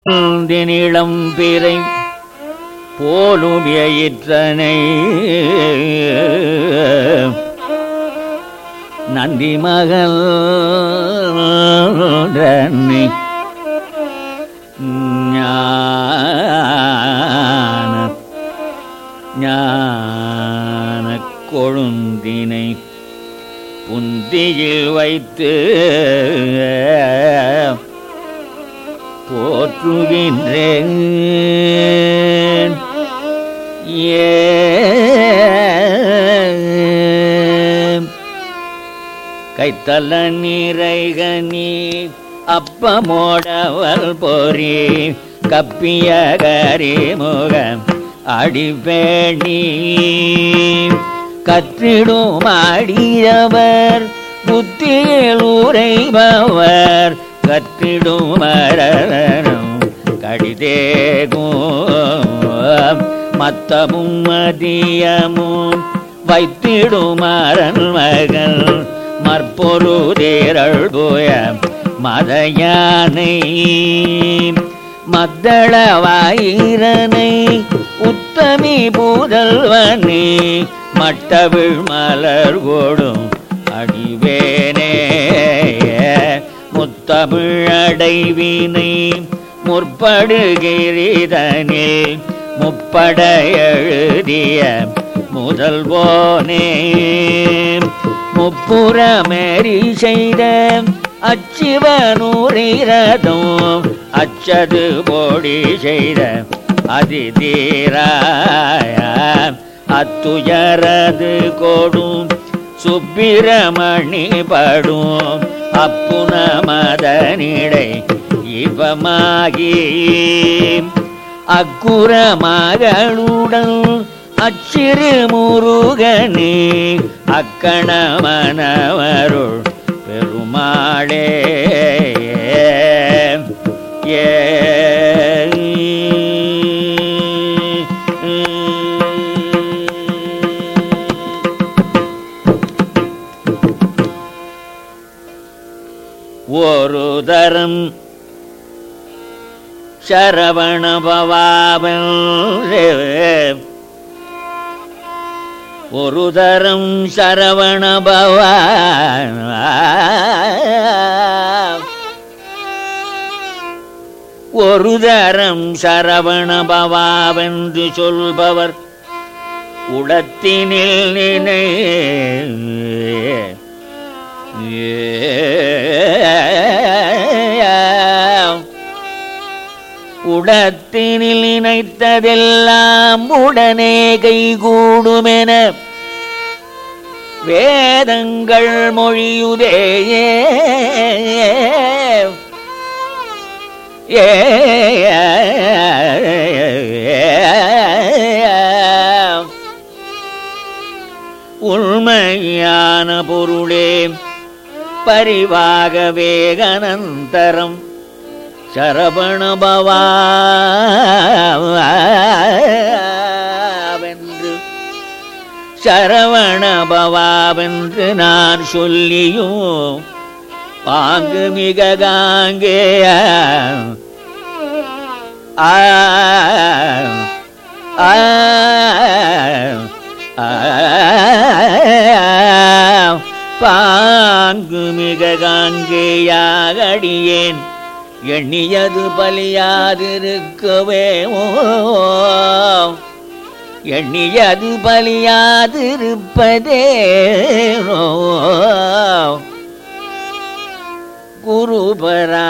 நிலம் பிறை போலும் எயிற்றனை நந்தி மகள் ஞான ஞான கொழுந்தினை புந்தியில் வைத்து போற்றுகின்றேன் ஏ கைத்தல நீரைகனி அப்பமோடவல் பொறி கப்பிய கரிமுகம் அடிப்பேணி கற்றிடும் அடியவர் புத்தியில் உரைபவர் கற்றிடும் மரணம் கடிதேகும் மத்தமும் மதியமும் வைத்திடும் அரண்மகள் மற்பொருதேரள் போய மதயானை மத்தள வாயிரனை உத்தமி பூதல்வனே மட்டவிழ் மலர் கோடும் அடிவேனே முத்தமிழ் அடைவினை முற்படுகிறதனில் முப்பட எழுதிய முதல்வோனே முப்புறமேறி செய்த அச்சிவனூரிரதும் அச்சது போடி செய்த அதிதீராய அத்துயரது கொடும் சுப்பிரமணி படும் அப்புன மதனிடை இவமாகி அக்குற மகளுடன் அச்சிறு முருகனே அக்கணமனவருள் பெருமாளே ஏ ஒரு தரம் சரவண பவாபன் ஒரு தரம் சரவண பவா ஒரு தரம் சரவண பவாவென்று சொல்பவர் உடத்தினில் நினை உடத்தினில் நினைத்ததெல்லாம் உடனே கைகூடுமென வேதங்கள் மொழியுதே ஏ உண்மையான பொருளே பரிவாக வேகனந்தரம் சரவணபவாவென்று சரவணபவாவென்று நான் சொல்லியும் பாங்கு மிக காங்கேய ஆ ஆ பாங்கு மிக காங்கேயாகடியேன் எண்ணியது பலியாதிருக்கவே எண்ணியது பலியாதிருப்பதே குருபரா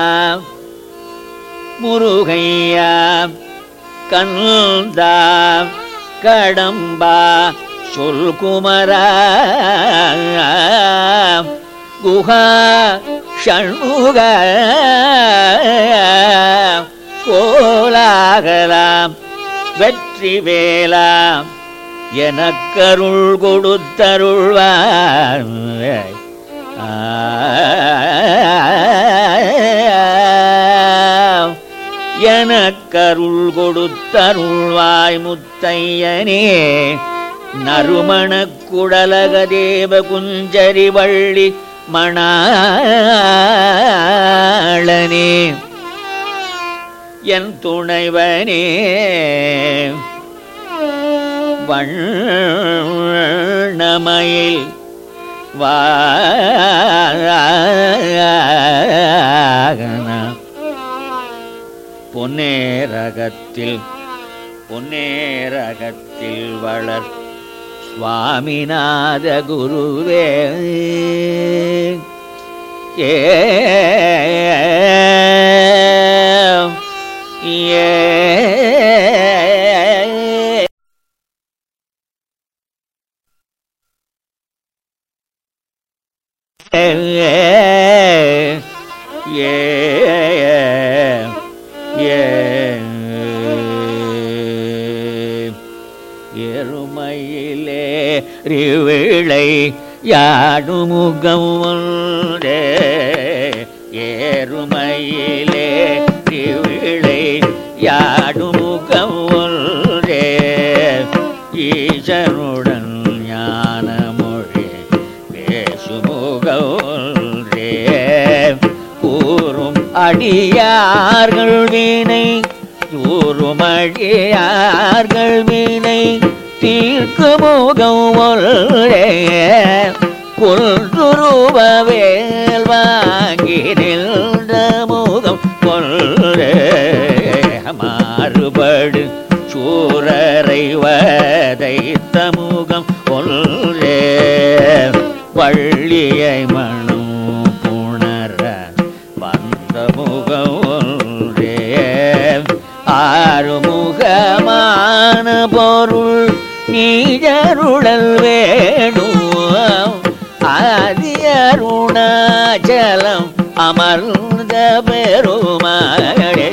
முருகையா கந்தா கடம்பா சொல் குமரா குஹா ஷண்முக கோலாகலாம் வெற்றி வேலாம் எனக்கருள் கொடுத்தருள்வார் எனக்கருள் கொடுத்தருள்வாய் முத்தையனே நறுமணக் குடலக தேவ குஞ்சரி வள்ளி மணாளனே என் துணைவனே வண்ணமயில் வாகன பொன்னேரகத்தில் பொன்னேரகத்தில் வளர் சுவாமிநாத குருவே ஏ ஏ எருமையிலே ரிவிளை யாடுமுகம் ஒன்றே ஏறுமையிலே ரிவிளை யாடுமுகம் ஒன்றே ஈசனுடன் ஞான மொழி பேசுமுகம் ஒன்றே கூறும் அடியார்கள் வீணை கூறும் அடியார்கள் வீணை தீர்க்கு முகம் ஒன்றே குன்றுருவ வேல் வாங்கி நின்ற முகம் கொன்றே மாறுபடு சூரரை வதைத்த முகம் ஒன்றே வள்ளியை மணம் புணர வந்த முகம் ஒன்றே ஆறுமுகமான பொருள் நீஜருடல் வேணும் ஆதி அருணாச்சலம் அமர்ந்த பெருமாளே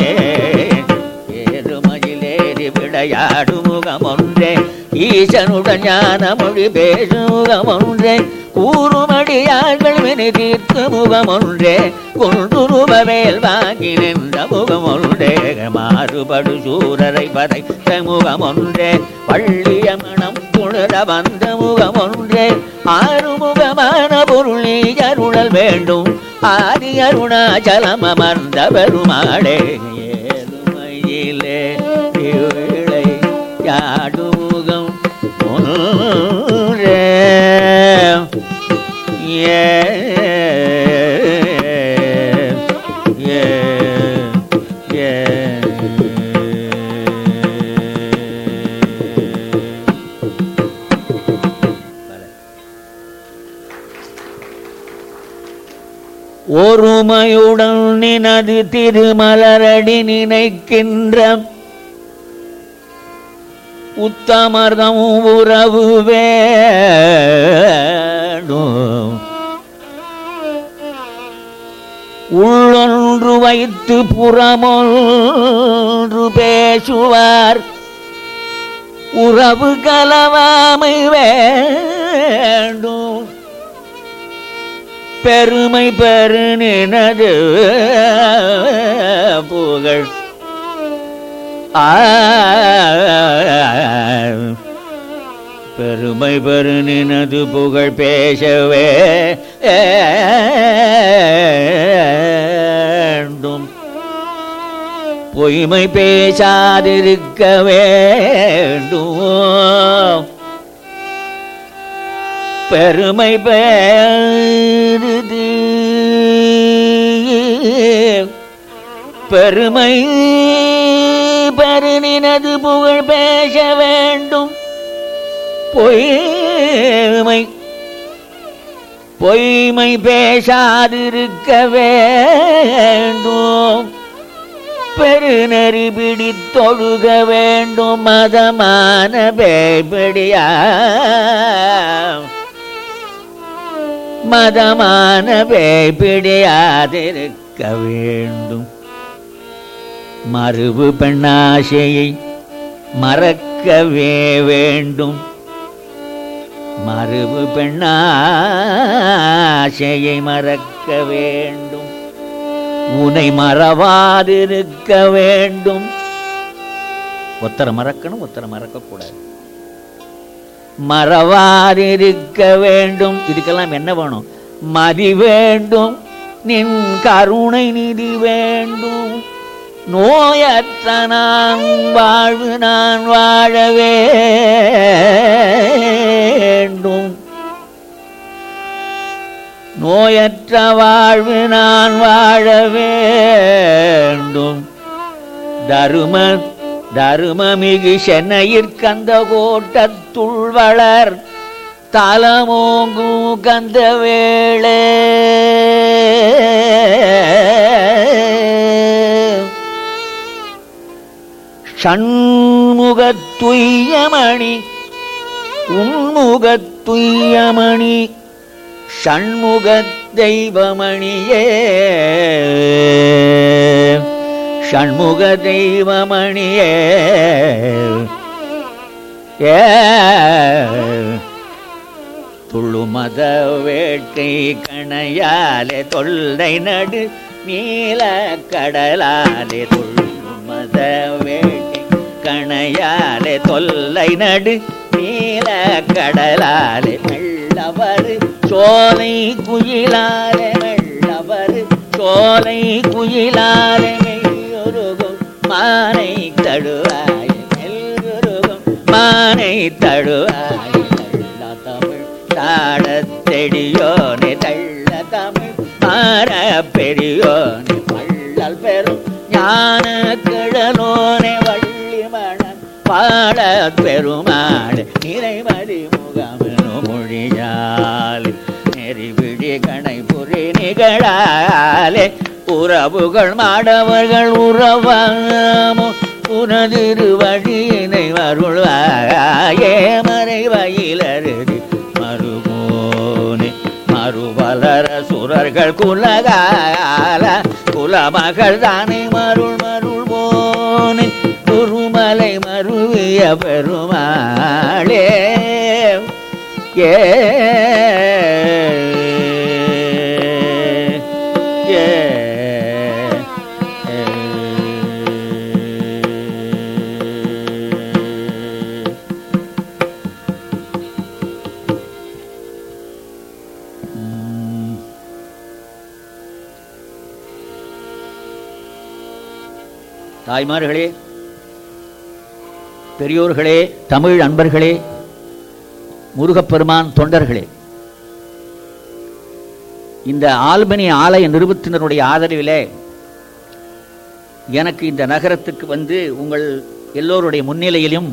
ஏறுமயிலேறி விளையாடு முகம் ஒன்றே ஈசனுடன் ஞான மொழி பேசும் முகம் ஒன்றே கூறுமடியார்கள் வினை தீர்க்கு முகம் ஒன்றே குன்றுருவ மேல் வாங்கி நின்ற முகம் ஒன்றே மாறுபடு சூரரை பதைத்த முகம் ஒன்றே பள்ளிய மனம் புணர வந்த முகம் ஒன்றே ஆறுமுகமான பொருள் நீ அருளல் வேண்டும் ஆதி அருணாச்சலம் அமர்ந்த பெருமாளே ஏழுமையிலே இவ்விளை யாடுமுகம் ஒன்றே ஏ ஏ ஏ ஒருமையுடன் நினது திருமலரடி நினைக்கின்ற உத்தமர்தம் உறவு வேணும் உள்ளொன்று வைத்து புறமொன்று பேசுவார் உறவு கலவாமை வேண்டும் பெருமை பெருநினது புகழ் ஆ பெருமை பெருநினது புகழ் பேசவே வேண்டும் பொய்மை பேசாதிருக்க வேண்டும் பெருமை பெருது பெருமை பெருநினது புகழ் பேச வேண்டும் பொய்மை பொய்மை பேசாதிருக்க வேண்டும் பெருநெறி பிடித்தொழுக வேண்டும் மதமான பேபிடியா மதமான பேபிடியாதிருக்க வேண்டும் மறுவு பெண்ணாசையை மறக்கவே வேண்டும் மறுவு பெண்ணாசையை மறக்க வேண்டும் உனை மறவாதிருக்க வேண்டும் ஒத்தரை மறக்கணும் ஒத்தரை மறக்கக்கூடாது மறவாதிருக்க வேண்டும் இதுக்கெல்லாம் என்ன வேணும் மதி வேண்டும் நின் கருணை நிதி வேண்டும் நோயற்ற நான் வாழ்வு நான் வாழ வேண்டும் நோயற்ற வாழ்வு நான் வாழ வேண்டும் தரும தருமமிகு சென்னையிற் கந்த கோட்டத்துள் வளர் தலமோங்கு கந்த வேளே ஷண்முகத்துய்யமணி உன்முகத்துய்யமணி ஷண்முக தெய்வமணியே ஷண்முக தெய்வமணியே ஏ துள்ளுமத வேட்டை கணையாலே தொல்லை நடு நீல கடலாலே துள்ளுமத வேட்டை கணையாலே தொல்லை நடு நீல கடலாலே மெல்லவர் சோலை குயிலாலே மெல்லவர் சோலை குயிலாலே மெய்யொருகும் மானை தடுவாய் மெல்லுருகும் மானை தடுவாய் தள்ள தமிழ் தாடத் தெடியோனே தள்ள தமிழ் மாற பெரியோனே வள்ளல் பெரும் ஞான கிழலோனே வள்ளி மணன் பாட பெருமாள் நிறைமதி முகமனு மொழியால் நெறிவிழி கணை புரி நிகழாலே உறவுகள் மாடவர்கள் உறவாமோ உனதிரு வழியினை வருள்வாயே மறைவயிலருதி மறுமோனே மறுவலர சுரர்கள் குலகால குலமகள் தானே மருள் மருள் போனே குருமலை மருவிய பெருமாளே ஏ ஏ தாய்மார்களே பெரியோர்களே தமிழ் அன்பர்களே முருகப்பெருமான் தொண்டர்களே இந்த ஆல்பனி ஆலய நிறுவனத்தினருடைய ஆதரவிலே எனக்கு இந்த நகரத்துக்கு வந்து உங்கள் எல்லோருடைய முன்னிலையிலும்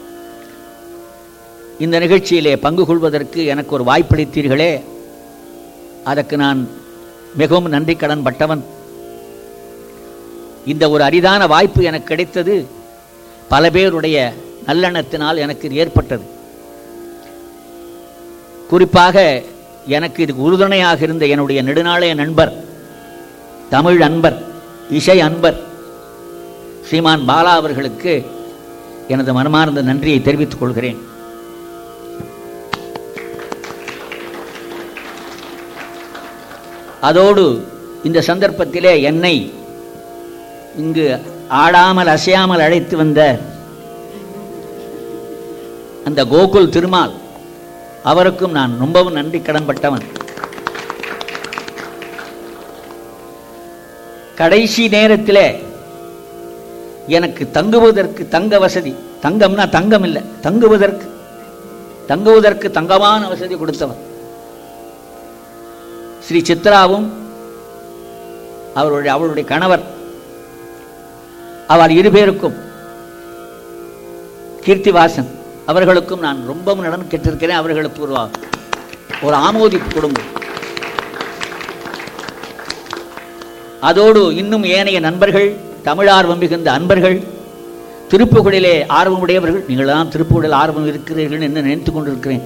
இந்த நிகழ்ச்சியிலே பங்கு கொள்வதற்கு எனக்கு ஒரு வாய்ப்பளித்தீர்களே அதற்கு நான் மிகவும் நன்றி கடன் பட்டவன் இந்த ஒரு அரிதான வாய்ப்பு எனக்கு கிடைத்தது பல பேருடைய நல்லெண்ணத்தினால் எனக்கு இது ஏற்பட்டது குறிப்பாக எனக்கு இதுக்கு உறுதுணையாக இருந்த என்னுடைய நெடுநாளைய நண்பர் தமிழ் அன்பர் இசை அன்பர் ஸ்ரீமான் பாலா அவர்களுக்கு எனது மனமார்ந்த நன்றியை தெரிவித்துக் கொள்கிறேன் அதோடு இந்த சந்தர்ப்பத்திலே என்னை இங்கு ஆடாமல் அசையாமல் அழைத்து வந்த அந்த கோகுல் திருமால் அவருக்கும் நான் ரொம்பவும் நன்றி கடன்பட்டவன் கடைசி நேரத்திலே எனக்கு தங்குவதற்கு தங்க வசதி தங்கம்னா தங்கம் இல்லை தங்குவதற்கு தங்குவதற்கு தங்கமான வசதி கொடுத்தவன் ஸ்ரீ சித்ராவும் அவருடைய அவருடைய கணவர் அவர் இருபேருக்கும் கீர்த்திவாசன் அவர்களுக்கும் நான் ரொம்பவும் நடன் கேட்டிருக்கிறேன் அவர்களுக்கு ஒரு ஒரு ஆமோதிப்பு குடும்பம் அதோடு இன்னும் ஏனைய நண்பர்கள் தமிழார்வம் மிகுந்த அன்பர்கள் திருப்புகழிலே ஆர்வமுடையவர்கள் நீங்களாம் திருப்புகழில் ஆர்வம் இருக்கிறீர்கள் என்று நினைத்து கொண்டிருக்கிறேன்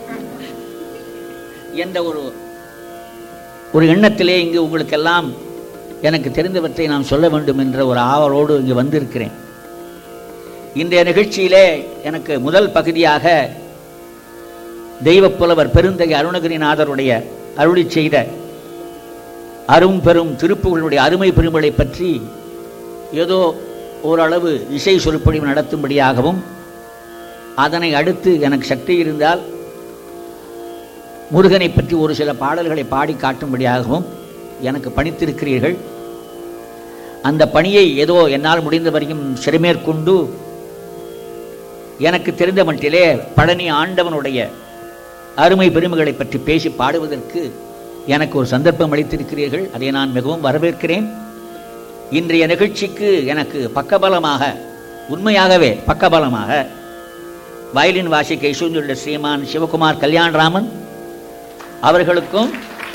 என்ற ஒரு ஒரு எண்ணத்திலே இங்கு உங்களுக்கெல்லாம் எனக்கு தெரிந்தவற்றை நான் சொல்ல வேண்டும் என்ற ஒரு ஆவலோடு இங்கு வந்திருக்கிறேன் இன்றைய நிகழ்ச்சியிலே எனக்கு முதல் பகுதியாக தெய்வப்புலவர் பெருந்தகை அருணகிரிநாதருடைய அருளி செய்த அரும் பெரும் திருப்புகளுடைய அருமை பெருமைகளை பற்றி ஏதோ ஓரளவு இசை சொற்பொழிவு நடத்தும்படியாகவும் அதனை அடுத்து எனக்கு சக்தி இருந்தால் முருகனை பற்றி ஒரு சில பாடல்களை பாடி காட்டும்படியாகவும் எனக்கு பணித்திருக்கிறீர்கள் அந்த பணியை ஏதோ என்னால் முடிந்த வரையும் சிறைமேற்கொண்டு எனக்கு தெரிந்த மட்டிலே பழனி ஆண்டவனுடைய அருமை பெருமைகளை பற்றி பேசி பாடுவதற்கு எனக்கு ஒரு சந்தர்ப்பம் அளித்திருக்கிறீர்கள் அதை நான் மிகவும் வரவேற்கிறேன் இன்றைய நிகழ்ச்சிக்கு எனக்கு பக்கபலமாக உண்மையாகவே பக்கபலமாக வயலின் வாசிக்க இசைந்துள்ள ஸ்ரீமான் சிவகுமார் கல்யாணராமன் அவர்களுக்கும்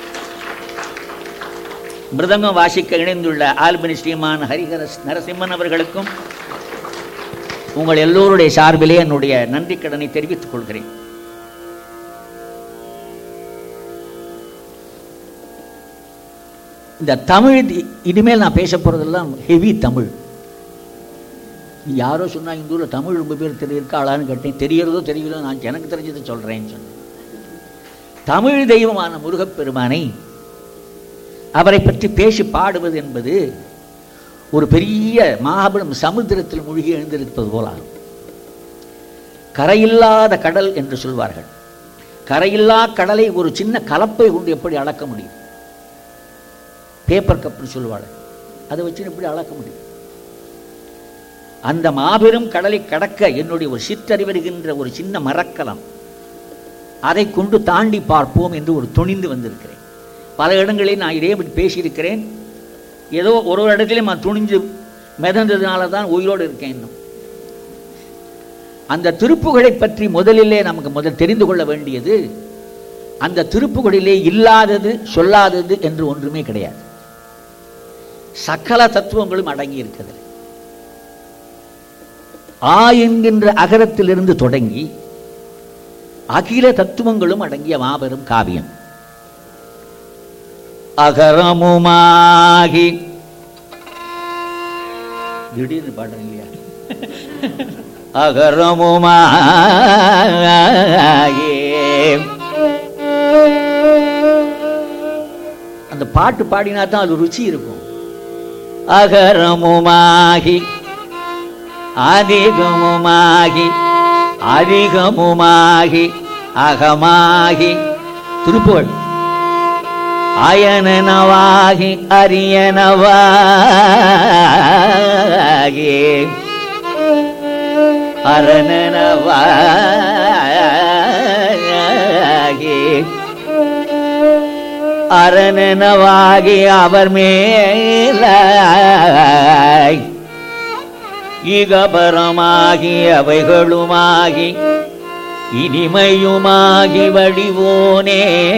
மிருதங்கம் வாசிக்க இணைந்துள்ள ஆல்பனி ஸ்ரீமான் ஹரிஹர நரசிம்மன் அவர்களுக்கும் உங்கள் எல்லோருடைய சார்பிலே என்னுடைய நன்றி கடனை தெரிவித்துக் கொள்கிறேன் இந்த தமிழ் தி- இனிமேல் நான் பேச போறதெல்லாம் ஹெவி தமிழ் யாரோ சொன்னா இந்த ஊரில் தமிழ் ரொம்ப பேர் தெரியிருக்காளான்னு கேட்டேன் தெரியறதோ தெரியலோ நான் எனக்கு தெரிஞ்சதை சொல்றேன்னு சொன்னேன் தமிழ் தெய்வமான முருகப்பெருமானை அவரை பற்றி பேசி பாடுவது என்பது ஒரு பெரிய மாபெரும் சமுத்திரத்தில் மூழ்கி எழுந்திருப்பது போலாகும் கரையில்லாத கடல் என்று சொல்வார்கள் கரையில்லா கடலை ஒரு சின்ன கலப்பை கொண்டு எப்படி அளக்க முடியும் பேப்பர் கப்னு சொல்லுவாள் அதை வச்சு எப்படி அளக்க முடியும் அந்த மாபெரும் கடலை கடக்க என்னுடைய ஒரு சிற்றறிவருகின்ற ஒரு சின்ன மரக்கலம் அதை கொண்டு தாண்டி பார்ப்போம் என்று ஒரு துணிந்து வந்திருக்கிறேன் பல இடங்களில் நான் இதே பற்றி பேசியிருக்கிறேன் ஏதோ ஒரு ஒரு இடத்திலும் நான் துணிஞ்சு மிதந்ததுனால தான் உயிரோடு இருக்கேன் இன்னும் அந்த திருப்புகழை பற்றி முதலிலே நமக்கு முதல் தெரிந்து கொள்ள வேண்டியது அந்த திருப்புகழிலே இல்லாதது சொல்லாதது என்று ஒன்றுமே கிடையாது சகல தத்துவங்களும் அடங்கி இருக்கிறது ஆ என்கின்ற அகரத்திலிருந்து தொடங்கி அகில தத்துவங்களும் அடங்கிய மாபெரும் காவியம் அகரமுமாகி திடீர்னு பாடுறேன் இல்லையா அகரமுமாகி அந்த பாட்டு பாடினா தான் அது ருச்சி இருக்கும் அகரமுமாகி அதிகமுமாகி அதிகமுமாகி அகமாகி திருப்புகழ் அயனனவாகி அரியனவாகி அரணனவாகி அரணனவாகி அவர் மேல இகபரமாகி அவைகளுமாகி இனிமையுமாகி வடிவோனே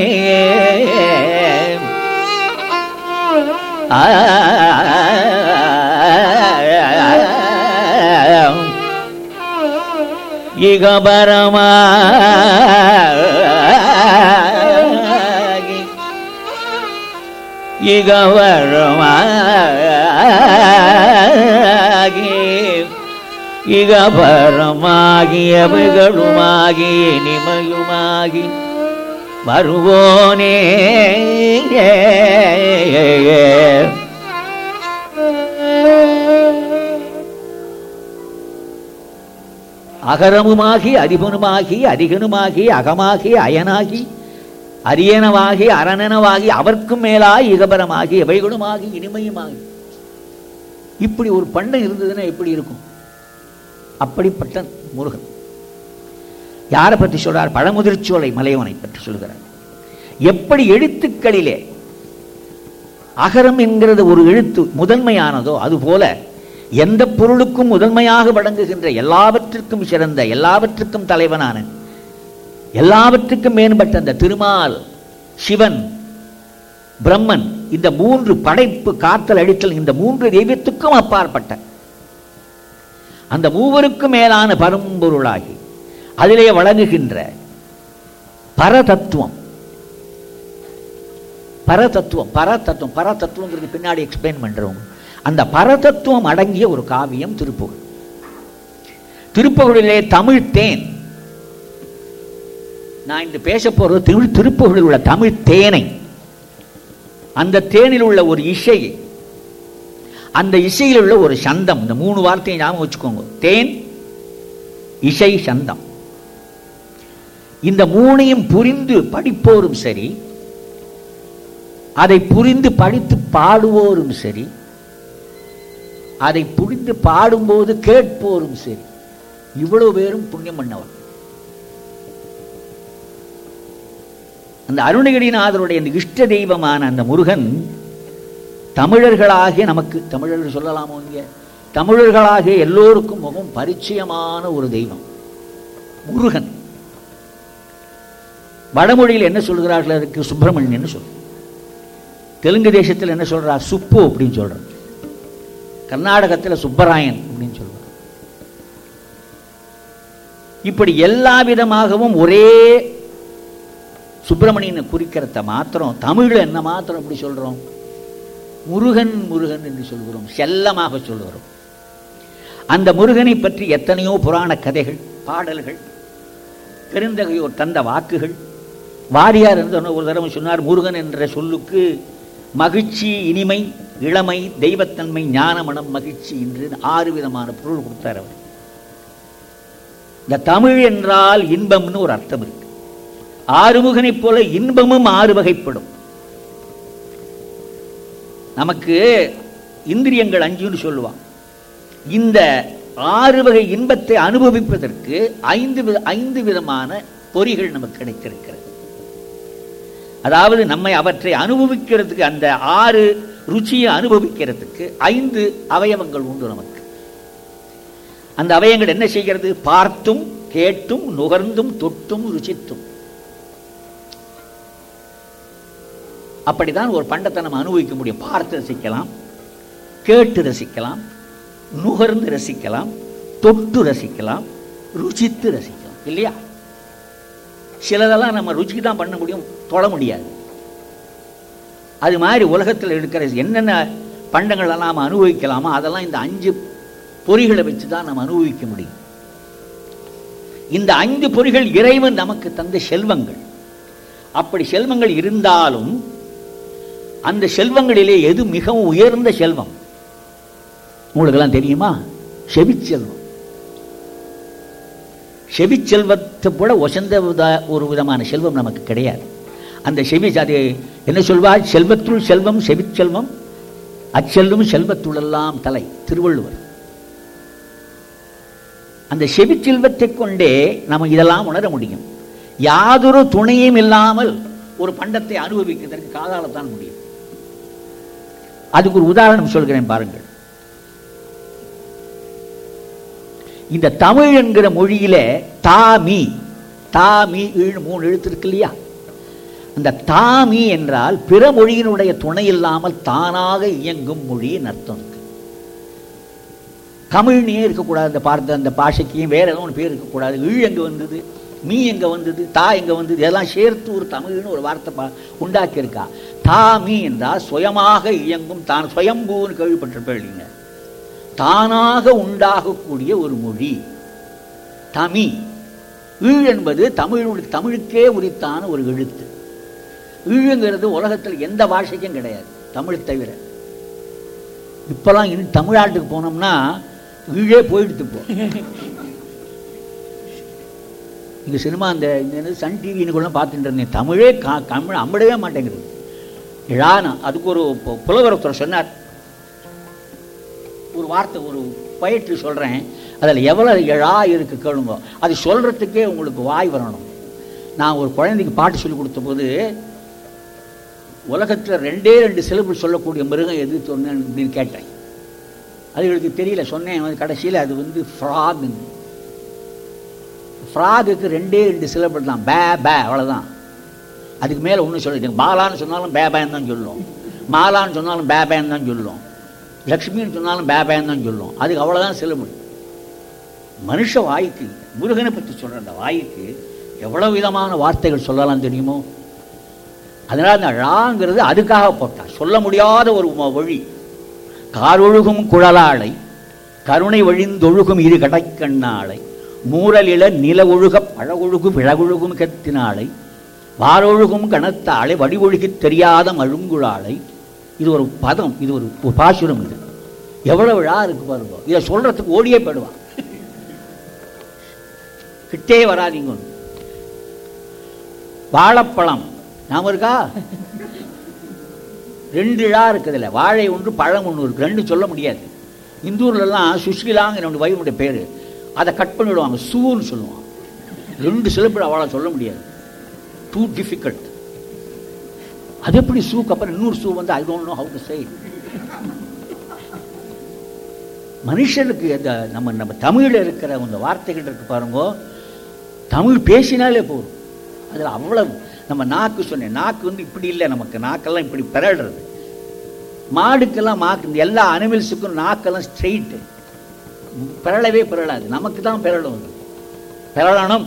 இகபரமாகி இகவரமாகி இகபரமாகி அவைகளுமாகி இனிமையுமாகி வருவோனே அகரமுமாகி அதிபனுமாகி அதிகனுமாகி அகமாகி அயனாகி அரியனவாகி அரணனவாகி அவர்க்கும் மேலாய் இகபரமாகி எவைகளுமாகி இனிமையுமாகி இப்படி ஒரு பண்ணை இருந்ததுன்னா எப்படி இருக்கும் அப்படிப்பட்ட முருகன் யாரை பற்றி சொல்றார் பழமுதிர்ச்சோலை மலையவனை பற்றி சொல்கிறார் எப்படி எழுத்துக்களிலே அகரம் என்கிறது ஒரு எழுத்து முதன்மையானதோ அதுபோல எந்த பொருளுக்கும் முதன்மையாக வழங்குகின்ற எல்லாவற்றிற்கும் சிறந்த எல்லாவற்றுக்கும் தலைவனான எல்லாவற்றுக்கும் மேம்பட்ட அந்த திருமால் சிவன் பிரம்மன் இந்த மூன்று படைப்பு காத்தல் அழித்தல் இந்த மூன்று தெய்வத்துக்கும் அப்பாற்பட்ட அந்த மூவருக்கும் மேலான பரம்பொருளாகி அதிலே வழங்குகின்ற பரதத்துவம் பரதத்துவம் பரதத்துவம் பரதத்துவங்கிறது பின்னாடி எக்ஸ்பிளைன் பண்றோம் அந்த பரதத்துவம் அடங்கிய ஒரு காவியம் திருப்புகழ் திருப்புகழிலே தமிழ் தேன் நான் இன்று பேச போறது தமிழ் திருப்புகழில் உள்ள தமிழ் தேனை அந்த தேனில் உள்ள ஒரு இசை அந்த இசையில் உள்ள ஒரு சந்தம் இந்த மூணு வார்த்தையை ஞாபகம் வச்சுக்கோங்க தேன் இசை சந்தம் இந்த மூணையும் புரிந்து படிப்போரும் சரி அதை புரிந்து படித்து பாடுவோரும் சரி அதை புரிந்து பாடும்போது கேட்போரும் சரி இவ்வளவு பேரும் புண்ணியம் பண்ணவர் அந்த அருணகிரிநாதருடைய அந்த இஷ்ட தெய்வமான அந்த முருகன் தமிழர்களாகிய நமக்கு தமிழர்கள் சொல்லலாமோ இங்க தமிழர்களாகிய எல்லோருக்கும் மிகவும் பரிச்சயமான ஒரு தெய்வம் முருகன் வடமொழியில் என்ன சொல்கிறார்கள் அதுக்கு சுப்பிரமணியன் சொல் தெலுங்கு தேசத்தில் என்ன சொல்றா சுப்பு அப்படின்னு சொல்றாங்க கர்நாடகத்தில் சுப்பராயன் அப்படின்னு சொல்றாங்க இப்படி எல்லா விதமாகவும் ஒரே சுப்பிரமணியனை குறிக்கிறத மாத்திரம் தமிழ்ல என்ன மாத்திரம் இப்படி சொல்றோம் முருகன் முருகன் என்று சொல்கிறோம் செல்லமாக சொல்கிறோம் அந்த முருகனை பற்றி எத்தனையோ புராண கதைகள் பாடல்கள் பெருந்தகையோர் தந்த வாக்குகள் வாரியார் என்று ஒரு தடவை சொன்னார் முருகன் என்ற சொல்லுக்கு மகிழ்ச்சி இனிமை இளமை தெய்வத்தன்மை ஞானமனம் மகிழ்ச்சி என்று ஆறு விதமான பொருள் கொடுத்தார் அவர் இந்த தமிழ் என்றால் இன்பம்னு ஒரு அர்த்தம் இருக்கு ஆறுமுகனைப் போல இன்பமும் ஆறு வகைப்படும் நமக்கு இந்திரியங்கள் அஞ்சுன்னு சொல்லுவான் இந்த ஆறு வகை இன்பத்தை அனுபவிப்பதற்கு ஐந்து வித ஐந்து விதமான பொறிகள் நமக்கு கிடைத்திருக்கிறது அதாவது நம்மை அவற்றை அனுபவிக்கிறதுக்கு அந்த ஆறு ருச்சியை அனுபவிக்கிறதுக்கு ஐந்து அவயவங்கள் உண்டு நமக்கு அந்த அவயங்கள் என்ன செய்கிறது பார்த்தும் கேட்டும் நுகர்ந்தும் தொட்டும் ருசித்தும் அப்படிதான் ஒரு பண்டத்தை நம்ம அனுபவிக்க முடியும் பார்த்து ரசிக்கலாம் கேட்டு ரசிக்கலாம் நுகர்ந்து ரசிக்கலாம் தொட்டு ரசிக்கலாம் ருசித்து ரசிக்கலாம் இல்லையா சிலதெல்லாம் நம்ம ருச்சிக்கு தான் பண்ண முடியும் தொட முடியாது அது மாதிரி உலகத்தில் இருக்கிற என்னென்ன பண்டங்கள்லாம் நாம் அனுபவிக்கலாமோ அதெல்லாம் இந்த அஞ்சு பொறிகளை வச்சு தான் நம்ம அனுபவிக்க முடியும் இந்த ஐந்து பொறிகள் இறைவன் நமக்கு தந்த செல்வங்கள் அப்படி செல்வங்கள் இருந்தாலும் அந்த செல்வங்களிலே எது மிகவும் உயர்ந்த செல்வம் உங்களுக்கெல்லாம் தெரியுமா செவிச்செல்வம் செவிச்செல்வத்தை போல ஒசந்த வித- ஒரு விதமான செல்வம் நமக்கு கிடையாது அந்த செவி அது என்ன சொல்வார் செல்வத்துள் செல்வம் செவிச்செல்வம் அச்செல்வம் செல்வத்துள்ளெல்லாம் தலை திருவள்ளுவர் அந்த செவிச்செல்வத்தை கொண்டே நம்ம இதெல்லாம் உணர முடியும் யாதொரு துணையும் இல்லாமல் ஒரு பண்டத்தை அனுபவிக்கிறதற்கு காதாலத்தான் முடியும் அதுக்கு ஒரு உதாரணம் சொல்கிறேன் பாருங்கள் இந்த தமிழ் என்கிற மொழியில தாமி தாமி ஈழ் மூணு எழுத்து இருக்கு இல்லையா அந்த தாமி என்றால் பிற மொழியினுடைய துணை இல்லாமல் தானாக இயங்கும் மொழியின் அர்த்தம் இருக்கு தமிழ்னே இருக்கக்கூடாது அந்த பார்த்த அந்த பாஷைக்கு வேற ஏதோ ஒன்று பேர் இருக்கக்கூடாது ஈழ் எங்க வந்தது மீ எங்க வந்தது தா எங்க வந்தது இதெல்லாம் சேர்த்து ஒரு தமிழ்னு ஒரு வார்த்தை பா உண்டாக்கி இருக்கா தாமி என்றால் சுயமாக இயங்கும் தான் சுயம்பூன்னு கேள்விப்பட்டிருப்பீங்க தானாக உண்டாகக்கூடிய ஒரு மொழி தமி ஈழ் என்பது தமிழுடைய தமிழுக்கே உரித்தான ஒரு எழுத்து ஈழுங்கிறது உலகத்தில் எந்த பாஷைக்கும் கிடையாது தமிழ் தவிர இப்பெல்லாம் இன்னும் தமிழ்நாட்டுக்கு போனோம்னா ஈழே போயிடுத்து போ இங்க சினிமா அந்த இந்த என்னது சன் டிவின்னு கூட பார்த்துட்டு இருந்தேன் தமிழே கா தமிழ் அம்படவே மாட்டேங்குது இழானா அதுக்கு ஒரு பு- புலவர் ஒருத்தர் சொன்னார் ஒரு வார்த்தை ஒரு பயிற்சி சொல்கிறேன் அதில் எவ்வளோ எழா இருக்கு கேளுங்க அது சொல்கிறதுக்கே உங்களுக்கு வாய் வரணும் நான் ஒரு குழந்தைக்கு பாட்டு சொல்லி கொடுத்த போது உலகத்தில் ரெண்டே ரெண்டு சிலபு சொல்லக்கூடிய மிருகம் எது சொன்னேன் அப்படின்னு கேட்டேன் அது எனக்கு தெரியல சொன்னேன் வந்து கடைசியில் அது வந்து ஃப்ராகுன்னு ஃப்ராகுக்கு ரெண்டே ரெண்டு சிலபிள் தான் பே பே அவ்வளோதான் அதுக்கு மேலே ஒன்றும் சொல்லுது பாலான்னு சொன்னாலும் பே பேன்னு தான் சொல்லும் மாலான்னு சொன்னாலும் பே பேன்னு தான் சொல்லும் லக்ஷ்மின்னு சொன்னாலும் பே பேன்னு தான் சொல்லும் அதுக்கு அவ்வளோதான் சிலபிள் மனுஷ வாய்க்கு முருகனை பற்றி சொல்கிற அந்த வாய்க்கு எவ்வளோ விதமான வார்த்தைகள் சொல்லலாம் தெரியுமோ அதனால் அந்த ழாங்கிறது அதுக்காக போட்டார் சொல்ல முடியாத ஒரு மொ- மொழி காரொழுகும் குழலாளை கருணை வழிந்தொழுகும் இரு கடைக்கண்ணாளை மூரலில நில ஒழுக பழகொழுகு விழகொழுகும் கத்தினாளை வாரொழுகும் கணத்தாளை வடிவொழுகித் தெரியாத மழுங்குழாளை இது ஒரு பதம் இது ஒரு ஒரு பாசுரம் இது எவ்வளவு விழா இருக்கு பாருங்க இதை சொல்றதுக்கு ஓடியே போயிடுவான் கிட்டே வராதீங்க ஒண்ணு. வாழைப்பழம் ஞாபகம் இருக்கா ரெண்டு இழா இருக்குதுல்ல வாழை ஒன்று பழம் ஒன்று இருக்கு ரெண்டு சொல்ல முடியாது இந்த ஊர்லலாம் சுஷ்கிலாங்கிற ஒரு வைஃபுடைய பேர் அதை கட் பண்ணிவிடுவாங்க சூன்னு சொல்லுவாங்க ரெண்டு சிலப்பில் அவளை சொல்ல முடியாது டூ டிஃபிகல்ட் அது எப்படி சூக்கு அப்புறம் இன்னொரு சூ வந்து I don't know how to say மனுஷனுக்கு அந்த நம்ம நம்ம தமிழில் இருக்கிற அந்த வார்த்தைகள் இருக்கு பாருங்க தமிழ் பேசினாலே போதும் அதில் அவ்வளவு நம்ம நாக்கு சொன்னேன் நாக்கு வந்து இப்படி இல்லை நமக்கு நாக்கெல்லாம் இப்படி பிறழ்றது மாடுக்கெல்லாம் மாக்கு இந்த எல்லா அனிமல்ஸுக்கும் நாக்கெல்லாம் ஸ்ட்ரெயிட்டு பிறழவே பிறழாது நமக்கு தான் பிறழும் அது. பிறழணும்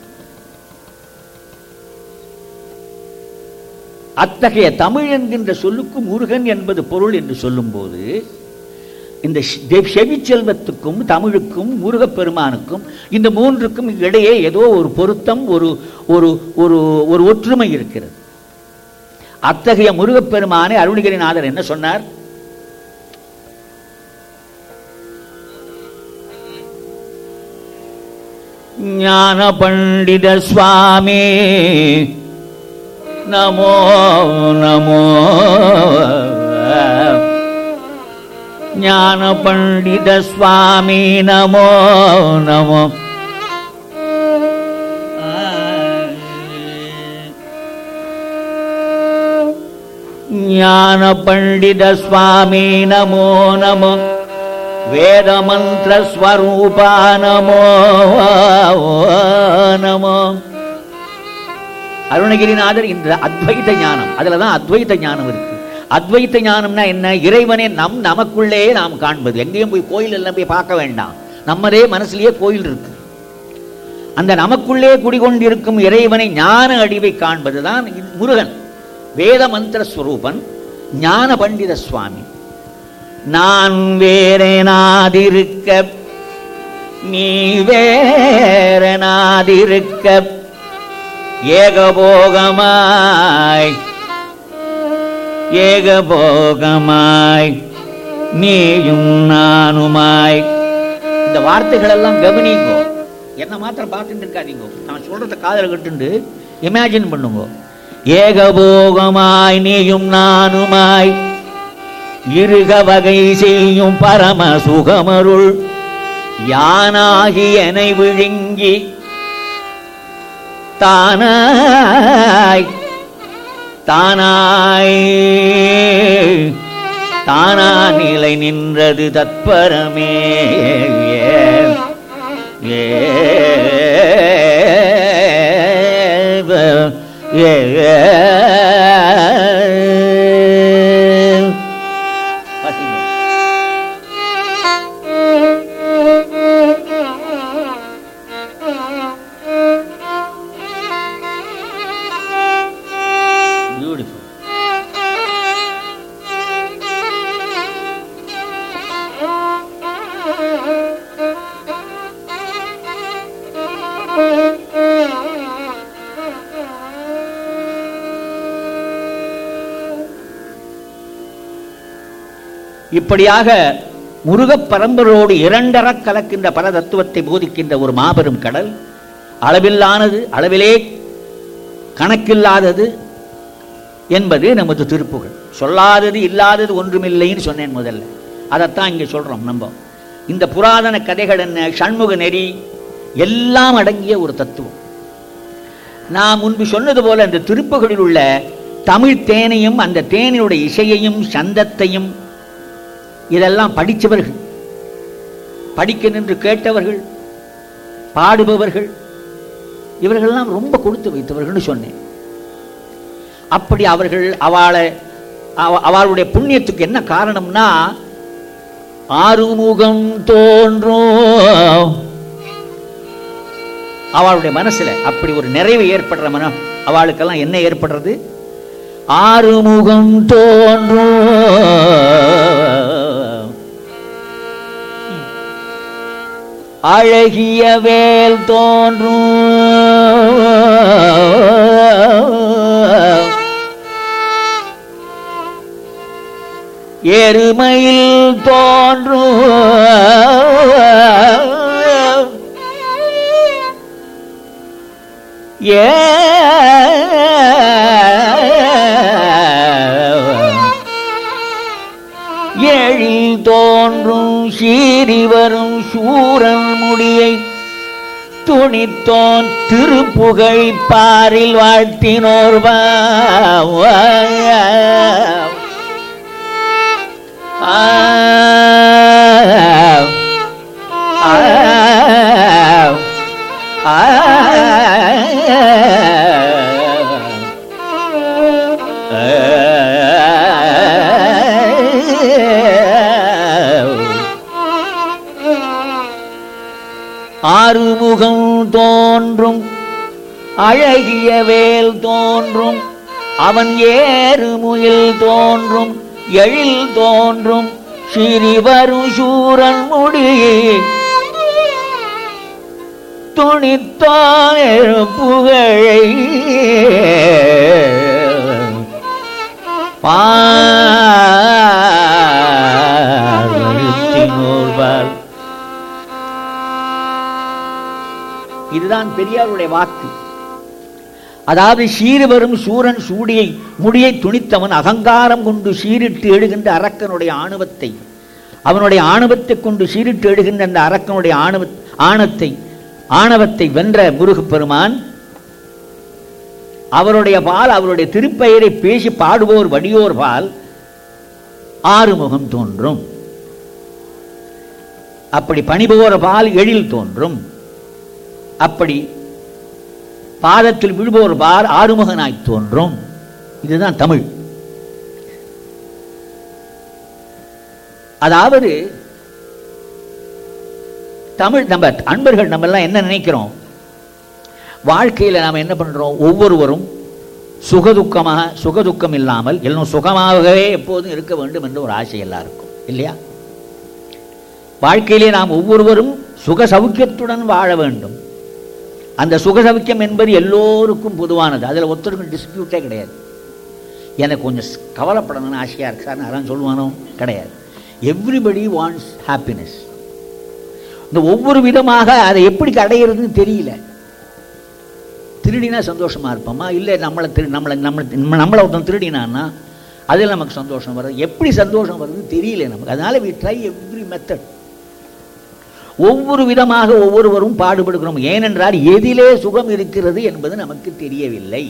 அத்தகைய தமிழ் என்கின்ற சொல்லுக்கு முருகன் என்பது பொருள் என்று சொல்லும்போது இந்த ஷெ- செவிச்செல்வத்துக்கும் தமிழுக்கும் முருகப்பெருமானுக்கும் இந்த மூன்றுக்கும் இடையே ஏதோ ஒரு பொருத்தம் ஒரு ஒரு ஒரு ஒரு ஒற்றுமை இருக்கிறது அத்தகைய முருகப்பெருமானை அருணகிரிநாதர் என்ன சொன்னார் ஞான பண்டித சுவாமி நமோ நமோ ஞான பண்டித சுவாமி நமோ நமோ ஞான பண்டித சுவாமி நமோ நமோ வேத மந்திர ஸ்வரூபா நமோ நமோ அருணகிரிநாதர் இந்த அத்வைத ஞானம் அதுல தான் அத்வைத ஞானம் இருக்கு அத்வைத ஞானம்னா என்ன இறைவனை நம் நமக்குள்ளே நாம் காண்பது எங்கேயும் போய் கோயில் எல்லாம் போய் பார்க்க வேண்டாம் நம்மதே மனசுலயே கோயில் இருக்கு அந்த நமக்குள்ளே குடிகொண்டிருக்கும் இறைவனை ஞான அடிவை காண்பதுதான் இந்த முருகன் வேத மந்திர ஸ்வரூபன் ஞான பண்டித சுவாமி நான் வேறனாதிருக்க நீ வேறனாதிருக்க ஏகபோகமாய் ஏகபோகமாய் நீயும் நானுமாய் இந்த வார்த்தைகள் எல்லாம் கவனிங்கோ என்ன மாத்திரம் பார்த்துட்டு இருக்காதீங்க நான் சொல்றத காதல கட்டுண்டு இமேஜின் பண்ணுங்க ஏகபோகமாய் நீயும் நானுமாய் இருக வகை செய்யும் பரம சுகமருள் யானாகி எனை விழுங்கி தானாய் தானாய் தானா நிலை நின்றது தத்பரமே ஏ பியூட்டிஃபுல் இப்படியாக முருகப் பரம்பரோடு இரண்டரக் கலக்கின்ற பல தத்துவத்தை போதிக்கின்ற ஒரு மாபெரும் கடல் அளவில்லானது அளவிலே கணக்கில்லாதது என்பது நமது திருப்புகள் சொல்லாதது இல்லாதது ஒன்றுமில்லைன்னு சொன்னேன் முதல்ல அதைத்தான் இங்கே சொல்றோம் நம்ம இந்த புராதன கதைகள் என்ன சண்முக நெறி எல்லாம் அடங்கிய ஒரு தத்துவம் நான் முன்பு சொன்னது போல இந்த திருப்புகளில் உள்ள தமிழ் தேனையும் அந்த தேனினுடைய இசையையும் சந்தத்தையும் இதெல்லாம் படித்தவர்கள் படிக்க நின்று கேட்டவர்கள் பாடுபவர்கள் இவர்கள்லாம் ரொம்ப கொடுத்து வைத்தவர்கள்னு சொன்னேன் அப்படி அவர்கள் அவளை அவ- அவளுடைய புண்ணியத்துக்கு என்ன காரணம்னா ஆறுமுகம் தோன்றும் அவளுடைய மனசுல அப்படி ஒரு நிறைவு ஏற்படுற மனம் அவளுக்கெல்லாம் என்ன ஏற்படுறது ஆறுமுகம் தோன்றும் அழகிய வேல் தோன்றும் எருமையில் தோன்றும் ஏ எழில் தோன்றும் சீறி வரும் சூரன் முடியை துணித்தோன் திருப்புகழ் பாரில் வாழ்த்தினோர் ஆறுமுகம் தோன்றும் அழகிய வேல் தோன்றும் அவன் ஏறுமுயில் தோன்றும் எழில் தோன்றும் சிறிவரும் சூரன் முடியே துணித்தான புகழை பார்வழித்தினோர்வாள் இதுதான் பெரியாருடைய வாக்கு அதாவது சீறுவரும் சூரன் சூடியை முடியை துணித்தவன் அகங்காரம் கொண்டு சீரிட்டு எழுகின்ற அரக்கனுடைய ஆணவத்தை அவனுடைய ஆணவத்தை கொண்டு சீரிட்டு எழுகின்ற அந்த அரக்கனுடைய ஆணவ ஆணத்தை ஆணவத்தை வென்ற முருகப்பெருமான் அவருடைய பால் அவருடைய திருப்பெயரை பேசி பாடுவோர் வடியோர் பால் ஆறுமுகம் தோன்றும் அப்படி பணிபோர் பால் எழில் தோன்றும் அப்படி பாதத்தில் விழுபோர் பார் ஆறுமுகனாய் தோன்றும் இதுதான் தமிழ் அதாவது தமிழ் நம்ம அன்பர்கள் நம்ம எல்லாம் என்ன நினைக்கிறோம் வாழ்க்கையில் நாம் என்ன பண்றோம் ஒவ்வொருவரும் சுகதுக்கமாக சுகதுக்கம் இல்லாமல் எல்லாம் சுகமாகவே எப்போதும் இருக்க வேண்டும் என்ற ஒரு ஆசை எல்லாருக்கும் இல்லையா வாழ்க்கையிலே நாம் ஒவ்வொருவரும் சுக சௌக்கியத்துடன் வாழ வேண்டும் அந்த சுக சௌக்கியம் என்பது எல்லோருக்கும் பொதுவானது அதில் ஒருத்தருக்கும் டிஸ்பியூட்டே கிடையாது எனக்கு கொஞ்சம் கவலைப்படணும்னு ஆசையாக இருக்கு சார் யாரும் சொல்லுவானோ கிடையாது எவ்ரிபடி வாண்ட்ஸ் ஹாப்பினஸ் இந்த ஒவ்வொரு விதமாக அதை எப்படி அடையிறதுன்னு தெரியல திருடினா சந்தோஷமா இருப்போமா இல்லை நம்மளை திரு நம்மளை நம்மளை நம்மளை ஒருத்தன் திருடினான்னா அதில் நமக்கு சந்தோஷம் வருது எப்படி சந்தோஷம் வருதுன்னு தெரியல நமக்கு அதனால வி ட்ரை எவ்ரி மெத்தட் ஒவ்வொரு விதமாக ஒவ்வொருவரும் பாடுபடுகிறோம் ஏனென்றால் எதிலே சுகம் இருக்கிறது என்பது நமக்கு தெரியவில்லை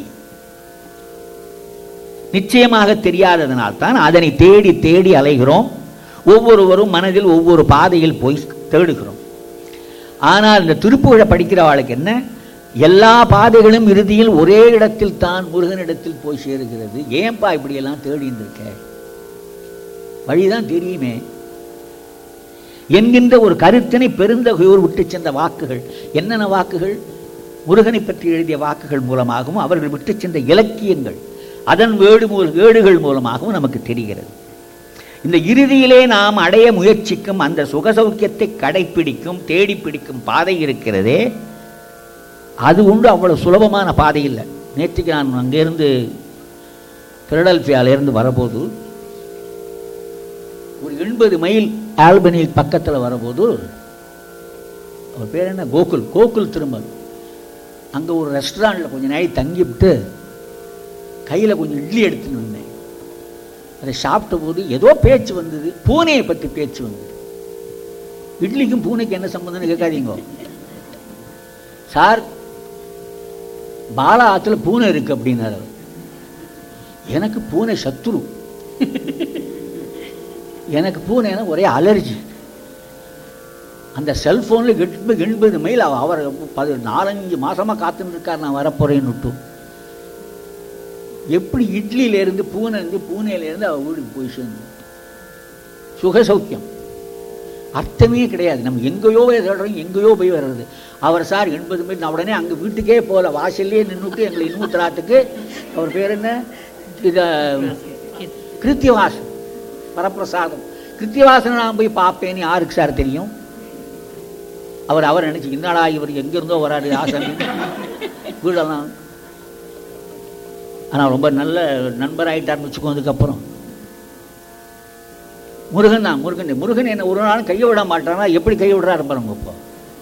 நிச்சயமாக தெரியாததனால் தான் அதனை தேடி தேடி அலைகிறோம் ஒவ்வொருவரும் மனதில் ஒவ்வொரு பாதையில் போய் தேடுகிறோம் ஆனால் இந்த திருப்புகழை படிக்கிறவாளுக்கு என்ன எல்லா பாதைகளும் இறுதியில் ஒரே இடத்தில் தான் முருகனிடத்தில் போய் சேருகிறது ஏன்பா இப்படியெல்லாம் தேடின்னு இருக்க வழிதான் தெரியுமே என்கின்ற ஒரு கருத்தினை பெருந்தகையோர் விட்டு சென்ற வாக்குகள் என்னென்ன வாக்குகள் முருகனை பற்றி எழுதிய வாக்குகள் மூலமாகவும் அவர்கள் விட்டு சென்ற இலக்கியங்கள் அதன் வேடு மூல வேடுகள் மூலமாகவும் நமக்கு தெரிகிறது இந்த இறுதியிலே நாம் அடைய முயற்சிக்கும் அந்த சுகசௌக்கியத்தை கடைப்பிடிக்கும் தேடி பிடிக்கும் பாதை இருக்கிறதே அது உண்டு அவ்வளவு சுலபமான பாதை இல்லை நேற்றுக்கு நான் அங்கேருந்து பிலடல்பியாவிலேருந்து வரபோது ஒரு எண்பது மைல் ஆல்பனியில் பக்கத்தில் வரபோது அவர் பேர் என்ன கோகுல் கோகுல் திருமல் அங்கே ஒரு ரெஸ்டாரண்ட்டில் கொஞ்சம் நாள் தங்கிவிட்டு கையில் கொஞ்சம் இட்லி எடுத்துன்னு வந்தேன் அதை சாப்பிட்ட போது ஏதோ பேச்சு வந்தது பூனையை பற்றி பேச்சு வந்தது இட்லிக்கும் பூனைக்கு என்ன சம்பந்தம்னு கேட்காதீங்க சார் பாலா ஆத்துல பூனை இருக்கு அப்படின்னாரு அவர். எனக்கு பூனை சத்துரு எனக்கு பூனைனா ஒரே அலர்ஜி அந்த செல்போனில் எண்பது எண்பது மைல் அவ- அவர் பது நாலஞ்சு மாசமா காத்துன்னு இருக்கார் நான் வரப்போறேன்னு விட்டு எப்படி இட்லியிலேருந்து பூனை இருந்து பூனையிலேருந்து அவர் வீட்டுக்கு போய் சேர்ந்து சுகசௌக்கியம் அர்த்தமே கிடையாது நம்ம எங்கேயோ போய் தேடுறோம் எங்கேயோ போய் வர்றது அவர் சார் எண்பது மைல் நான் உடனே அங்கே வீட்டுக்கே போகல வாசல்லே நின்றுட்டு எங்களை இன்னூத்தராத்துக்கு அவர் பேர் என்ன இது கிருத்தியவாசன் வரப்பிரசாதம் கிருத்தியவாசனை நான் போய் பார்ப்பேன்னு யாருக்கு சார் தெரியும் அவர் அவர் நினைச்சு என்னடா இவர் எங்கிருந்தோ வராரு ஆசன் வீடெல்லாம் ஆனால் ரொம்ப நல்ல நண்பராயிட்டார்னு வச்சுக்கோ அதுக்கப்புறம் முருகன் தான் முருகன் முருகன் என்ன ஒரு நாளும் கையை விட மாட்டானா எப்படி கையை விடுறாரு பாருங்க இப்போ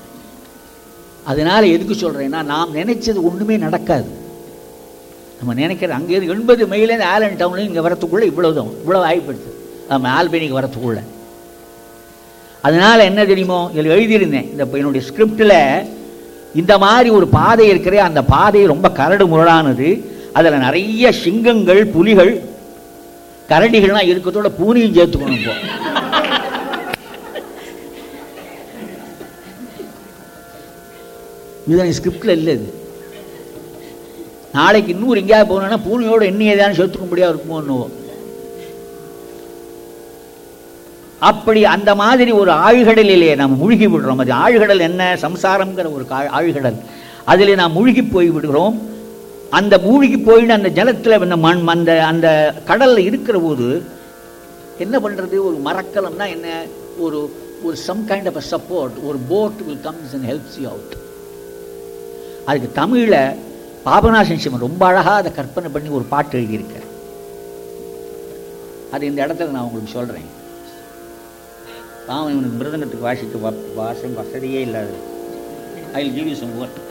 அதனால எதுக்கு சொல்றேன்னா நாம் நினைச்சது ஒண்ணுமே நடக்காது நம்ம நினைக்கிறது அங்கேருந்து எண்பது மைலேருந்து ஆலன் டவுன்ல இங்கே வரத்துக்குள்ள இவ்வளவு தான் இவ்வளவு ஆகிப்படுது நம்ம ஆல்பேனிக்கு வரத்துக்குள்ள அதனால என்ன தெரியுமோ இதில் எழுதியிருந்தேன் இந்த இப்ப என்னுடைய ஸ்கிரிப்டில் இந்த மாதிரி ஒரு பாதை இருக்கிற அந்த பாதை ரொம்ப கரடு முரடானது அதில் நிறைய சிங்கங்கள் புலிகள் கரடிகள்லாம் இருக்கத்தோட பூனையும் சேர்த்துக்கணும் இப்போ இதுதான் ஸ்கிரிப்டில் இல்லை இது நாளைக்கு இன்னொரு எங்கேயாவது போனோம்னா பூனையோட எண்ணெய் ஏதாவது சேர்த்துக்க முடியாது இருக்குமோ அப்படி அந்த மாதிரி ஒரு ஆழ்கடலிலே நாம் மூழ்கி விடுறோம் அது ஆழ்கடல் என்ன சம்சாரம்ங்கிற ஒரு கா- ஆழ்கடல் அதிலே நாம் மூழ்கி போய் விடுகிறோம் அந்த மூழ்கி போயின்னு அந்த ஜலத்தில் அந்த மண் அந்த அந்த கடலில் இருக்கிற போது என்ன பண்ணுறது ஒரு மரக்கலம்னா என்ன ஒரு ஒரு some kind of a support ஒரு boat will comes and helps you out அதுக்கு தமிழில் பாபநாசன் சிவன் ரொம்ப அழகாக அதை கற்பனை பண்ணி ஒரு பாட்டு எழுதியிருக்கார் அது இந்த இடத்துல நான் உங்களுக்கு சொல்கிறேன் பாவம் இவனுக்கு மிருதங்கத்துக்கு வாசிக்க வ- வாசம் வசதியே இல்லாது I will give you some word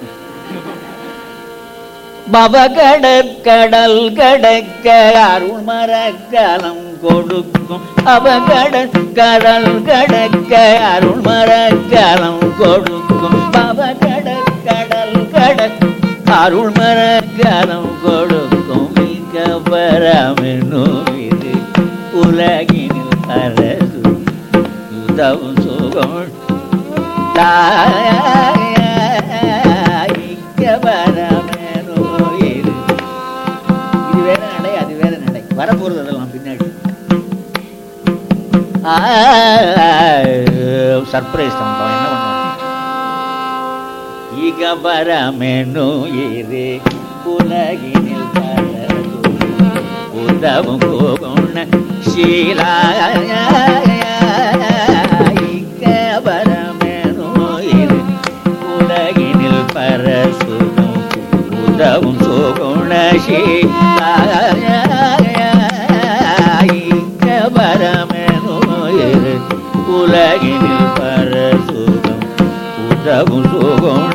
பவகடற்கடல் கடக்க அருள் மரக்கலம் கொடுக்கும் அவகடல் கடல் கடக்க அருள் மரக்கலம் கொடுக்கும் பவகடற்கடல் கடல் அருள் மரக்கலம் கொடுக்கும் மிக பரமெனு இது உலகினில் அரசு உதவும் சுகம் இது வேற நடை அது வேற நடை வரப்போறது அதெல்லாம் பின்னாடி சர்ப்ரைஸ் தான் பா, என்ன பண்ணுவோம் இக பரமெனு இரு உலகினில் பலது உதவும் கோகுண சீலா இக பரமெனு இரு உலகினில் பரசுகம் உதவும் சோகுண சீலா இக பரமெனு இரு உலகினில் பரசுகம் உதவும் சுகுண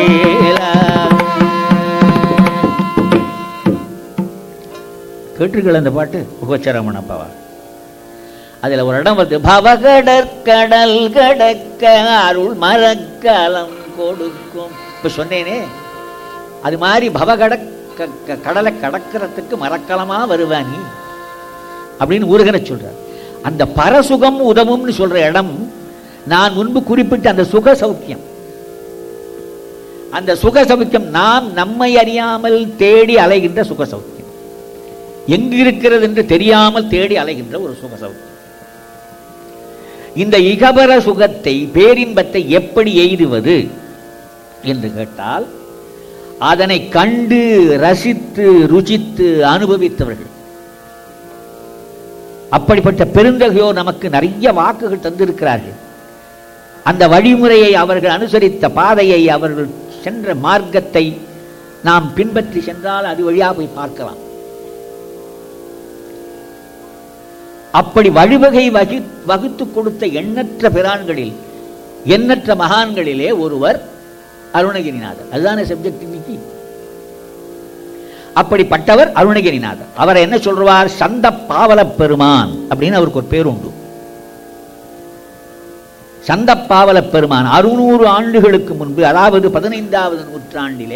கேட்டிருக்கல அந்த பாட்டு உபச்சரமண பவா அதுல ஒரு இடம் வருது பவகடற்கடல் கடக்க அருள் மரக்கலம் கொடுக்கும் இப்ப சொன்னேனே அது மாதிரி பவகட க- க- கடலை கடக்கிறதுக்கு மரக்கலமா வருவா நீ அப்படின்னு ஊருகனை சொல்றார் அந்த பரசுகம் உதவும்னு சொல்ற இடம் நான் முன்பு குறிப்பிட்ட அந்த சுக சௌக்கியம் அந்த சுக சௌக்கியம் நாம் நம்மை அறியாமல் தேடி அலைகின்ற சுக சௌக்கியம் எங்கு இருக்கிறது என்று தெரியாமல் தேடி அலைகின்ற ஒரு சுக சௌக்கியம் இந்த இகபர சுகத்தை பேரின்பத்தை எப்படி எய்துவது என்று கேட்டால் அதனை கண்டு ரசித்து ருசித்து அனுபவித்தவர்கள் அப்படிப்பட்ட பெருந்தகையோ நமக்கு நிறைய வாக்குகள் தந்திருக்கிறார்கள் அந்த வழிமுறையை அவர்கள் அனுசரித்த பாதையை அவர்கள் சென்ற மார்க்கத்தை நாம் பின்பற்றி சென்றால் அது வழியாக போய் பார்க்கலாம் அப்படி வழிவகை வகி வகுத்து கொடுத்த எண்ணற்ற பிரான்களில் எண்ணற்ற மகான்களிலே ஒருவர் அருணகிரிநாதர் அதுதானே சப்ஜெக்ட் இன்னைக்கு அப்படிப்பட்டவர் அருணகிரிநாதர் அவரை என்ன சொல்றார் சந்த பாவலப் பெருமான் அப்படின்னு அவருக்கு ஒரு பேர் உண்டு சந்த பாவலப் பெருமான் அறுநூறு ஆண்டுகளுக்கு முன்பு அதாவது பதினைந்தாவது நூற்றாண்டிலே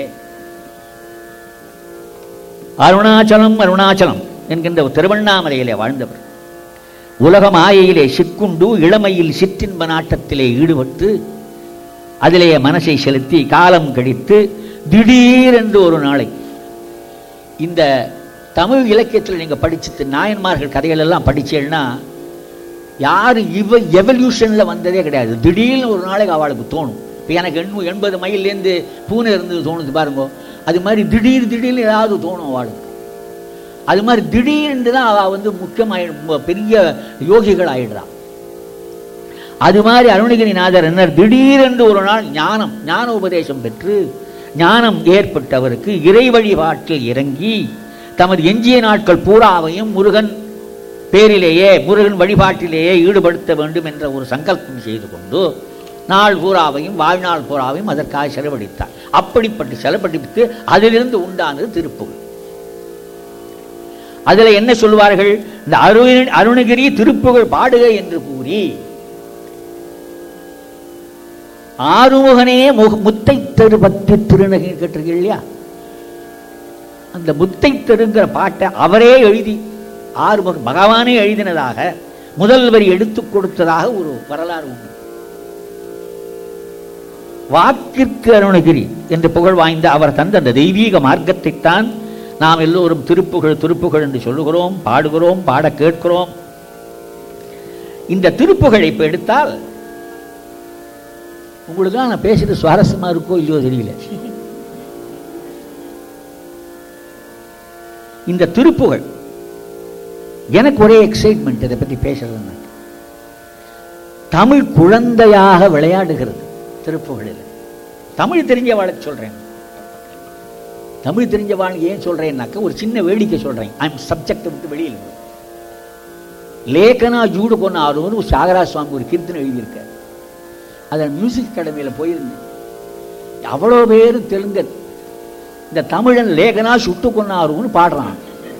அருணாச்சலம் அருணாச்சலம் என்கின்ற ஒரு திருவண்ணாமலையிலே வாழ்ந்தவர் உலக மாயையிலே சிக்குண்டு இளமையில் சிற்றின்ப நாட்டத்திலே ஈடுபட்டு அதிலே மனசை செலுத்தி காலம் கழித்து திடீரென்று ஒரு நாளை இந்த தமிழ் இலக்கியத்தில் நீங்கள் படிச்சுட்டு நாயன்மார்கள் கதைகள் எல்லாம் படிச்சேன்னா யாரு இவ எவல்யூஷனில் வந்ததே கிடையாது திடீர்னு ஒரு நாளைக்கு அவளுக்கு தோணும் இப்போ எனக்கு எண்ணூ எண்பது மைல்லேருந்து பூனை இருந்தது தோணுது பாருங்க அது மாதிரி திடீர் திடீர்னு ஏதாவது தோணும் அவளுக்கு அது மாதிரி திடீர்னு தான் அவள் வந்து முக்கியமாயிடும் பெரிய யோகிகள் ஆயிடுறா அது மாதிரி அருணகிரிநாதர் என்ன திடீரென்று ஒரு நாள் ஞானம் ஞான உபதேசம் பெற்று ஞானம் ஏற்பட்டவருக்கு இறை வழிபாட்டில் இறங்கி தமது எஞ்சிய நாட்கள் பூராவையும் முருகன் பேரிலேயே முருகன் வழிபாட்டிலேயே ஈடுபடுத்த வேண்டும் என்ற ஒரு சங்கல்பம் செய்து கொண்டு நாள் பூராவையும் வாழ்நாள் பூராவையும் அதற்காக செலவழித்தார் அப்படிப்பட்ட செலவழித்து அதிலிருந்து உண்டானது திருப்புகழ் அதுல என்ன சொல்வார்கள் இந்த அருண அருணகிரி திருப்புகழ் பாடுக என்று கூறி ஆறுமுகனே முக முத்தை தெரு பத்தி திருநகை கேட்டிருக்கீங்க இல்லையா அந்த முத்தை தெருங்கிற பாட்டை அவரே எழுதி ஆறுமுகன் பகவானே எழுதினதாக முதல் வரி எடுத்துக் கொடுத்ததாக ஒரு வரலாறு உண்டு வாக்கிற்கு அருணகிரி என்று புகழ் வாய்ந்த அவர் தந்த அந்த தெய்வீக மார்க்கத்தைத்தான் நாம் எல்லோரும் திருப்புகழ் திருப்புகழ் என்று சொல்லுகிறோம் பாடுகிறோம் பாட கேட்கிறோம் இந்த திருப்புகழை இப்ப எடுத்தால் உங்களுக்கு நான் பேசுறது சுவாரஸ்யமா இருக்கோ இல்லையோ தெரியல இந்த திருப்புகழ் எனக்கு ஒரே எக்ஸைட்மெண்ட் இதை பத்தி பேசுறது தமிழ் குழந்தையாக விளையாடுகிறது திருப்புகழில் தமிழ் தெரிஞ்சவாளை சொல்றேன் தமிழ் தெரிஞ்சவாள் ஏன் சொல்றேன்னாக்க ஒரு சின்ன வேடிக்கை சொல்றேன் ஐம் சப்ஜெக்ட் விட்டு வெளியில் லேகனா ஜூடு கொன்ன ஆறுவன் ஒரு சாகராஜ் சுவாமி ஒரு கீர்த்தனை எழுதியிருக்கார் அதை மியூசிக் அகாடமியில் போயிருந்தேன் அவ்வளோ பேரும் தெலுங்கு இந்த தமிழன் லேகனா சுட்டு கொன்ன ஆறுவன் பாடுறான்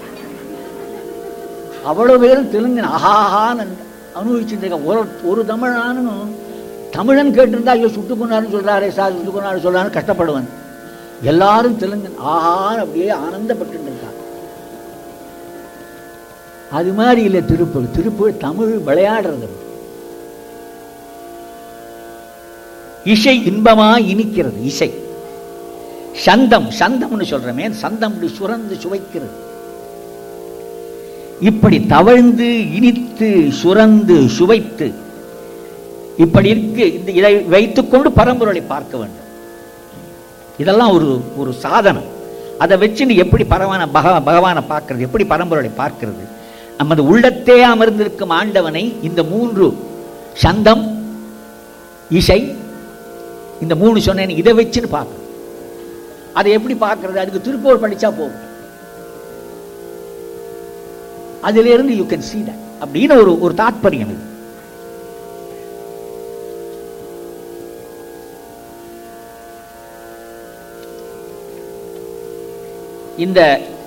அவ்வளோ பேரும் தெலுங்கன் ஆஹாஹான்னு அனுபவிச்சுட்டு இருக்க ஒரு ஒரு தமிழானும் தமிழன் கேட்டிருந்தா ஐயோ சுட்டு கொண்டாருன்னு சொல்றாரே சார் சுட்டு கொண்டாரு சொல்றாரு கஷ்டப்படுவன் எல்லாரும் தெலுங்கன் ஆஹான்னு அப்படியே ஆனந்தப்பட்டு இருக்கான் அது மாதிரி இல்லை திருப்பூர் திருப்பூர் தமிழ் விளையாடுறது இசை இன்பமா இனிக்கிறது இசை சந்தம் சந்தம்னு சொல்றமே சந்தம் இப்படி சுரந்து சுவைக்கிறது இப்படி தவழ்ந்து இனித்து சுரந்து சுவைத்து இப்படி இருக்கு இந்த இதை வைத்துக்கொண்டு பரம்பொருளை பார்க்க வேண்டும் இதெல்லாம் ஒரு ஒரு சாதனம் அதை வச்சு நீ எப்படி பரவான பக பகவானை பார்க்கறது எப்படி பரம்பொருளை பார்க்கிறது நமது உள்ளத்தே அமர்ந்திருக்கும் ஆண்டவனை இந்த மூன்று சந்தம் இசை இந்த மூணு சொன்னேன் இதை வச்சுன்னு பார்க்கணும் அதை எப்படி பார்க்கறது அதுக்கு திருப்பூர் படிச்சா போகும் அதிலிருந்து யூ கேன் see that அப்படின்னு ஒரு ஒரு தாற்பயம் இது இந்த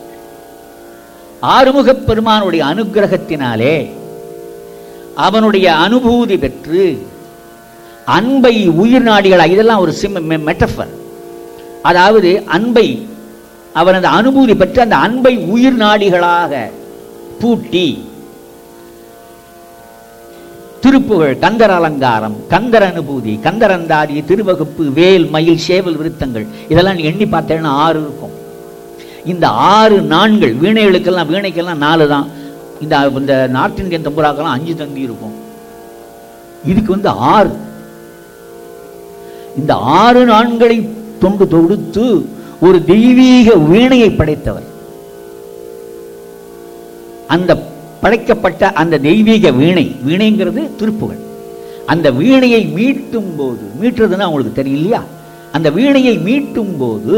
ஆறுமுகப் பெருமானுடைய அனுகிரகத்தினாலே அவனுடைய அனுபூதி பெற்று அன்பை உயிர் நாடிகளாக இதெல்லாம் ஒரு சிம் மெட்டஃபர் அதாவது அன்பை அவனது அனுபூதி பெற்று அந்த அன்பை உயிர் நாடிகளாக பூட்டி திருப்புகழ் கந்தர் அலங்காரம் கந்தர் அனுபூதி கந்தரந்தாதி திருவகுப்பு வேல் மயில் சேவல் விருத்தங்கள் இதெல்லாம் நீ எண்ணி பார்த்தேன்னா ஆறு இருக்கும் இந்த ஆறு நான்கள் வீணைகளுக்கெல்லாம் வீணைக்கெல்லாம் நாலு தான் இந்த இந்த நார்த் இந்தியன் தம்புராக்கெல்லாம் அஞ்சு தந்தி இருக்கும் இதுக்கு வந்து ஆறு இந்த ஆறு நான்களை தொண்டு தொடுத்து ஒரு தெய்வீக வீணையை படைத்தவர் அந்த படைக்கப்பட்ட அந்த தெய்வீக வீணை வீணைங்கிறது திருப்புகள் அந்த வீணையை மீட்டும் போது மீட்டுறதுன்னா உங்களுக்கு தெரியும் இல்லையா அந்த வீணையை மீட்டும் போது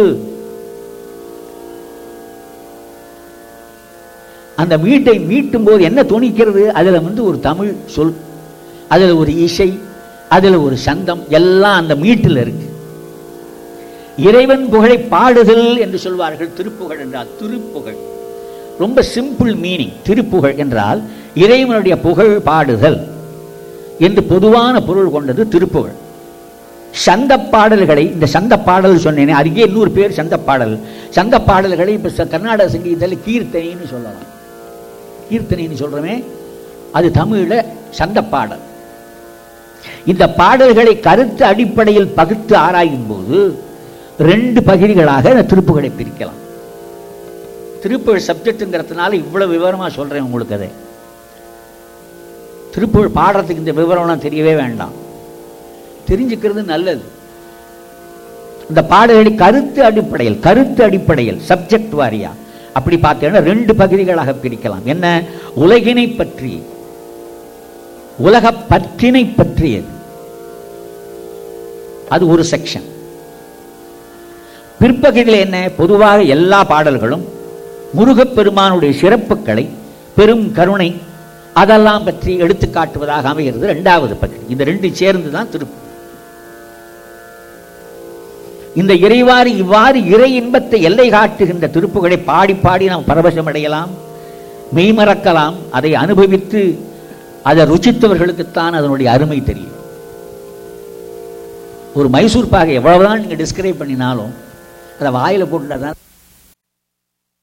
அந்த மீட்டை மீட்டும் போது என்ன துணிக்கிறது அதுல வந்து ஒரு தமிழ் சொல் அதுல ஒரு இசை அதுல ஒரு சந்தம் எல்லாம் அந்த மீட்டில் இருக்கு இறைவன் புகழை பாடுதல் என்று சொல்வார்கள் திருப்புகழ் என்றால் திருப்புகழ் ரொம்ப சிம்பிள் மீனிங் திருப்புகழ் என்றால் இறைவனுடைய புகழ் பாடுதல் என்று பொதுவான பொருள் கொண்டது திருப்புகழ் சந்த பாடல்களை இந்த சந்த பாடல் சொன்னேனே அதுக்கே இன்னொரு பேர் சந்த பாடல் சந்த பாடல்களை இப்ப ச- கர்நாடக சங்கீதத்தில் கீர்த்தனைன்னு சொல்லலாம் கீர்த்தனைன்னு சொல்றோமே அது தமிழ்ல சந்த பாடல் இந்த பாடல்களை கருத்து அடிப்படையில் பகுத்து ஆராயும் போது ரெண்டு பகுதிகளாக இந்த திருப்புகளை பிரிக்கலாம் திருப்புகழ் சப்ஜெக்ட்டுங்கிறதுனால இவ்வளவு விவரமா சொல்றேன் உங்களுக்கு அதை திருப்புகழ் பாடுறதுக்கு இந்த விவரம்லாம் தெரியவே வேண்டாம் தெரிஞ்சுக்கிறது நல்லது இந்த பாடல்களை கருத்து அடிப்படையில் கருத்து அடிப்படையில் சப்ஜெக்ட் வாரியா அப்படி பார்த்தீங்கன்னா ரெண்டு பகுதிகளாக பிரிக்கலாம் என்ன உலகினை பற்றி உலக பற்றினை பற்றியது அது ஒரு செக்ஷன் பிற்பகுதியில் என்ன பொதுவாக எல்லா பாடல்களும் முருகப்பெருமானுடைய சிறப்புகளை பெரும் கருணை அதெல்லாம் பற்றி எடுத்து காட்டுவதாக அமைகிறது இரண்டாவது பகுதி இந்த ரெண்டு சேர்ந்து தான் திருப்பு இந்த இறைவாறு இவ்வாறு இறை இன்பத்தை எல்லை காட்டுகின்ற திருப்புகளை பாடி பாடி நாம் பரவசம் அடையலாம் மெய்மறக்கலாம் அதை அனுபவித்து அதை ருசித்தவர்களுக்குத்தான் அதனுடைய அருமை தெரியும் ஒரு மைசூர் பாகை எவ்வளவுதான் நீங்கள் டிஸ்கிரைப் பண்ணினாலும் அதை வாயில் போட்டுட்டா தான்